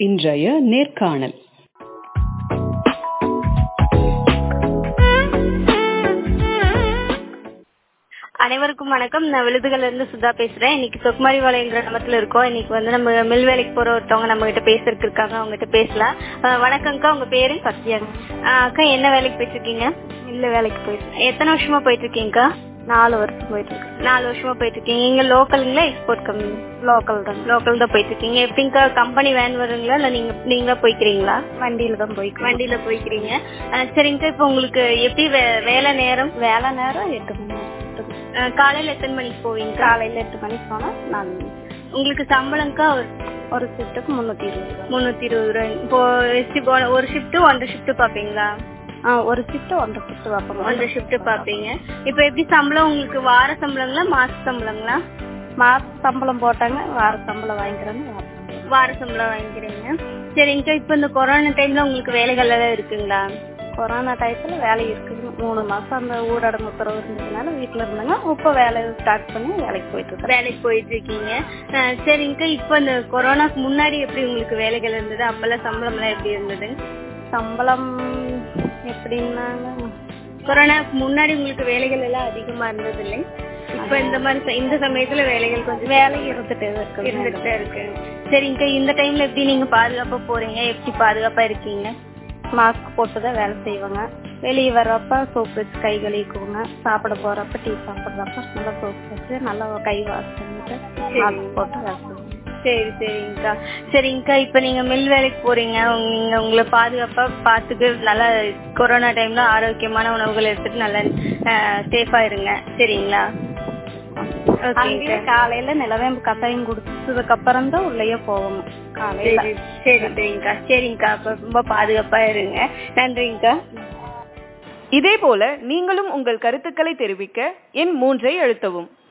இன்றைய நேர்காணல் அனைவருக்கும் வணக்கம் நான் விழுதுகள்ல இருந்து சுதா பேசுறேன் இன்னைக்கு சொக்குமாரி வளையம் கிராமத்துல இருக்கோம் இன்னைக்கு வந்து நம்ம மில் வேலைக்கு போற ஒருத்தவங்க நம்ம கிட்ட பேசுறதுக்கு இருக்காங்க அவங்க கிட்ட பேசலாம் அஹ் வணக்கம்க்கா உங்க பேரு சத்யாங்க அஹ் அக்கா என்ன வேலைக்கு போயிட்டு இருக்கீங்க இல்ல வேலைக்கு போயிட்டு எத்தனை வருஷமா போயிட்டு இருக்கீங்கக்கா நாலு வருஷம் போயிட்டு இருக்கு நாலு வருஷமா போயிட்டு இருக்கீங்க இங்க லோக்கலுங்களா எக்ஸ்போர்ட் கம்பெனி லோக்கல் தான் லோக்கல் தான் போயிட்டு இருக்கீங்க எப்படிங்கக்கா கம்பெனி வேன் வருங்களா இல்ல நீங்க நீங்களா போய்க்கிறீங்களா வண்டியில தான் போய்க்கு வண்டியில போய்க்கிறீங்க அஹ் சரிங்கக்கா இப்போ உங்களுக்கு எப்படி வே- வேலை நேரம் வேலை நேரம் எட்டு மணி நேரம். எட்டு மணி. அஹ் காலையில எத்தனை மணிக்கு போவீங்க காலையில எட்டு மணிக்கு போனா நாலு மணி உங்களுக்கு சம்பளம்க்கா ஒரு ஒரு ஷிஃப்ட்டுக்கு முந்நூத்தி இருபது ரூபா முன்னூத்தி இருபது ரூபாய் இப்போ shift ஒரு- ஒரு ஷிஃப்ட் ஒன்றரை ஷிஃப்ட் பாப்பீங்களா ஆ ஒரு ஷிஃப்ட் ஒன்றரை ஷிஃப்ட் வைப்போம் ஒன்றரை ஷிஃப்ட் பாப்பீங்க இப்போ எப்படி சம்பளம் உங்களுக்கு வார சம்பளங்களா மாச சம்பளங்களா மாச சம்பளம் போட்டாங்க வார சம்பளம் வாங்கிக்கிறாங்க வார சம்பளம். வார சம்பளம் வாங்கிக்கிறீங்க சரிங்கக்கா இப்போ இந்த கொரோனா டைம்ல உங்களுக்கு வேலைகள் எல்லாம் இருக்குங்களா கொரோனா டயத்துல வேலை இருக்குதுங்க மூணு மாசம் அந்த ஊரடங்கு உத்தரவு இருந்ததுனால வீட்டுல இருந்தாங்க இப்போ வேலை ஸ்டார்ட் பண்ணி வேலைக்கு போயிட்டு இருக்கேன் வேலைக்கு போயிட்டு இருக்கீங்க அஹ் சரிங்கக்கா இப்போ இந்த கொரோனாக்கு முன்னாடி எப்படி உங்களுக்கு வேலைகள் இருந்தது அப்பெல்லாம் சம்பளம் எல்லாம் எப்படி இருந்தது சம்பளம் எப்படின்னாங்க கொரோனாக்கு முன்னாடி உங்களுக்கு வேலைகள் எல்லாம் அதிகமா இருந்தது இல்லை இப்போ இந்த மாதிரி ச- இந்த சமயத்துல வேலைகள் கொஞ்சம் வேலை இருந்துட்டே தான் இருக்கு இருந்துட்டு இருக்கு சரிங்கக்கா இந்த டைம்ல எப்படி நீங்க பாதுகாப்பா போறீங்க எப்படி பாதுகாப்பா இருக்கீங்க மாஸ்க் போட்டு தான் வேலை செய்வாங்க வெளியே வர்றப்ப சோப் வச்சு கை கழுவிக்குவோங்க சாப்பிட போறப்ப டீ சாப்பிட்றப்ப நல்லா சோப் வச்சு நல்லா கை வாஷ் பண்ணிட்டு மாஸ்க் போட்டு வேலை செய்வோங்க சரி சரிங்கக்கா சரிங்கக்கா இப்ப நீங்க மில் வேலைக்கு போறீங்க உங்க- நீங்க உங்களை பாதுகாப்பா பாத்துக்க நல்லா கொரோனா டைம்ல ஆரோக்கியமான உணவுகள் எடுத்துட்டு நல்லா சேஃபா இருங்க சரிங்களா அங்கேயே காலையில நிலவேம்பு கஷாயம் குடிச்சதுக்கு அப்புறம் தான் உள்ளேயே போவோங்க காலையில சரி சரி சரிங்கக்கா சரிங்கக்கா அப்ப ரொம்ப பாதுகாப்பா இருங்க நன்றிங்கக்கா இதேபோல நீங்களும் உங்கள் கருத்துக்களை தெரிவிக்க எண் மூன்றை அழுத்தவும்